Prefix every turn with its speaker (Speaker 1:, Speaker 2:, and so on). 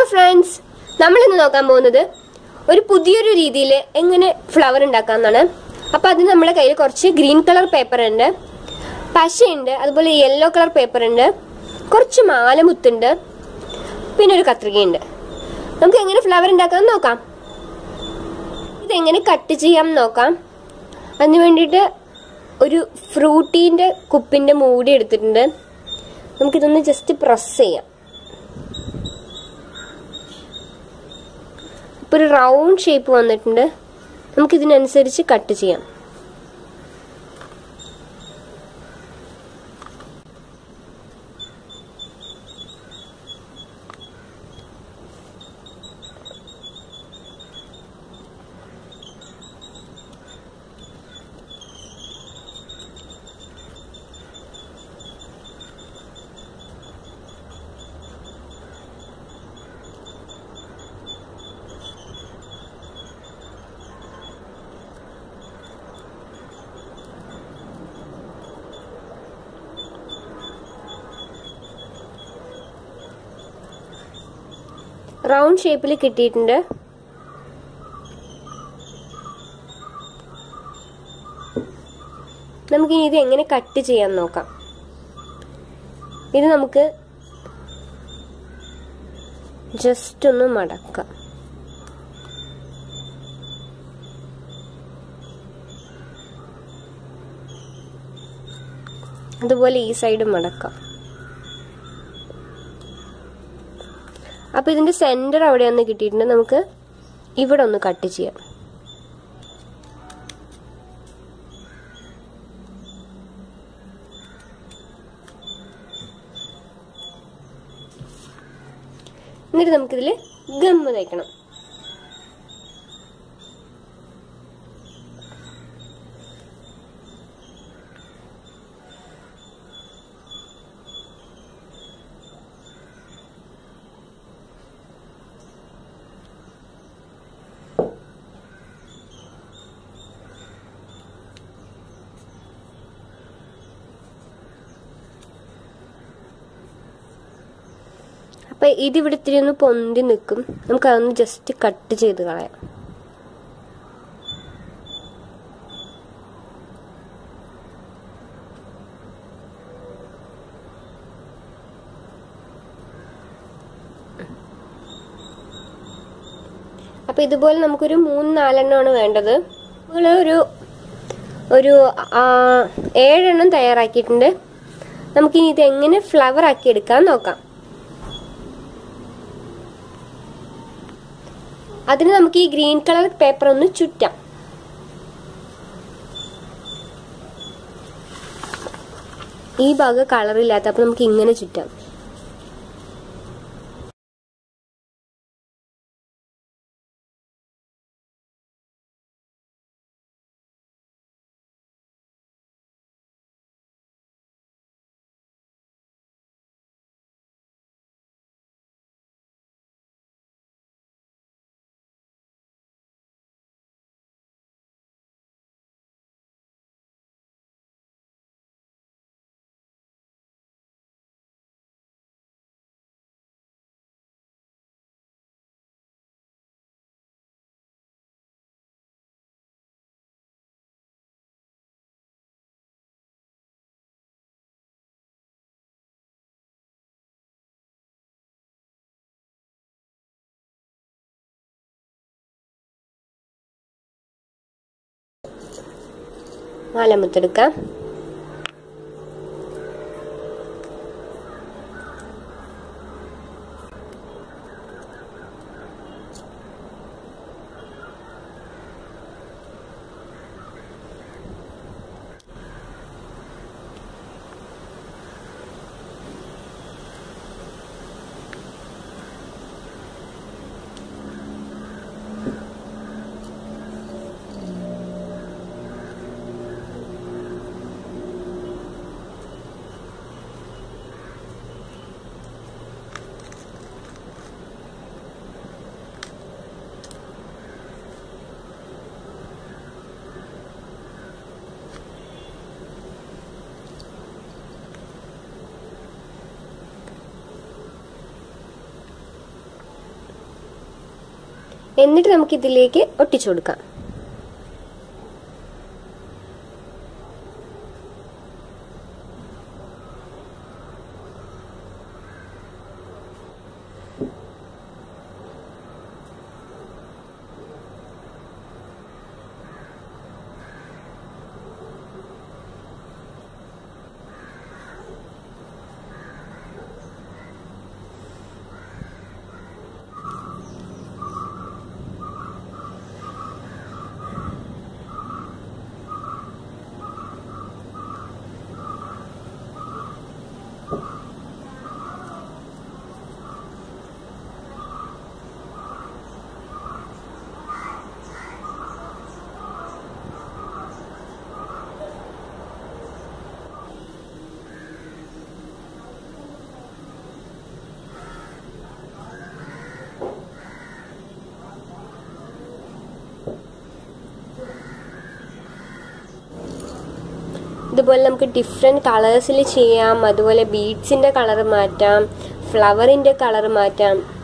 Speaker 1: friends നമ്മൾ ഇന്ന് നോക്കാൻ പോകുന്നത് ഒരു പുതിയൊരു രീതിയിൽ എങ്ങനെ ഫ്ലവർ ഉണ്ടാക്കാമെന്നാണ് അപ്പോൾ അതിന് നമ്മുടെ കയ്യിൽ കുറച്ച് ഗ്രീൻ കളർ പേപ്പർ ഉണ്ട് പശയുണ്ട് അതുപോലെ യെല്ലോ കളർ പേപ്പർ ഉണ്ട് കുറച്ച് മാലമുത്തുണ്ട് പിന്നെ ഒരു കത്രികയുണ്ട് നമുക്ക് എങ്ങനെ ഫ്ലവർ ഉണ്ടാക്കാമെന്ന് നോക്കാം ഇതെങ്ങനെ കട്ട് ചെയ്യാം എന്ന് നോക്കാം അതിന് വേണ്ടിയിട്ട് ഒരു ഫ്രൂട്ടീൻ്റെ കുപ്പിൻ്റെ മൂടി എടുത്തിട്ടുണ്ട് നമുക്കിതൊന്ന് ജസ്റ്റ് പ്രസ് ചെയ്യാം ഇപ്പോൾ ഒരു റൗണ്ട് ഷേപ്പ് വന്നിട്ടുണ്ട് നമുക്കിതിനനുസരിച്ച് കട്ട് ചെയ്യാം റൗണ്ട് ഷേപ്പിൽ കിട്ടിയിട്ടുണ്ട് നമുക്കിനി ഇത് എങ്ങനെ കട്ട് ചെയ്യാൻ നോക്കാം ഇത് നമുക്ക് ജസ്റ്റ് ഒന്ന് മടക്കാം അതുപോലെ ഈ സൈഡ് മടക്കാം അപ്പൊ ഇതിന്റെ സെന്റർ അവിടെ ഒന്ന് കിട്ടിയിട്ടുണ്ട് നമുക്ക് ഇവിടെ ഒന്ന് കട്ട് ചെയ്യാം എന്നിട്ട് നമുക്കിതിൽ ഗമ്മ് തയ്ക്കണം അപ്പൊ ഇത് ഇവിടെ ഇത്തിരി ഒന്ന് പൊന്തി നിൽക്കും നമുക്ക് അതൊന്ന് ജസ്റ്റ് കട്ട് ചെയ്ത് കളയാം അപ്പൊ ഇതുപോലെ നമുക്കൊരു മൂന്ന് നാലെണ്ണമാണ് വേണ്ടത് നമ്മൾ ഒരു ഒരു ആ, ഏഴെണ്ണം തയ്യാറാക്കിയിട്ടുണ്ട് നമുക്കിനി ഇത് എങ്ങനെ ഫ്ലവർ ആക്കി എടുക്കാൻ നോക്കാം അതിന് നമുക്ക് ഈ ഗ്രീൻ കളർ പേപ്പർ ഒന്ന് ചുറ്റാം ഈ ഭാഗം കളറില്ലാത്ത അപ്പൊ നമുക്ക് ഇങ്ങനെ ചുറ്റാം നാലമ്പത്തെടുക്കാം എന്നിട്ട് നമുക്ക് ഇതിലേക്ക് ഒട്ടിച്ചു കൊടുക്കാം ഇതുപോലെ നമുക്ക് ഡിഫറെൻറ്റ് കളേഴ്സിൽ ചെയ്യാം അതുപോലെ ബീഡ്സിൻ്റെ കളർ മാറ്റാം ഫ്ലവറിൻ്റെ കളർ മാറ്റാം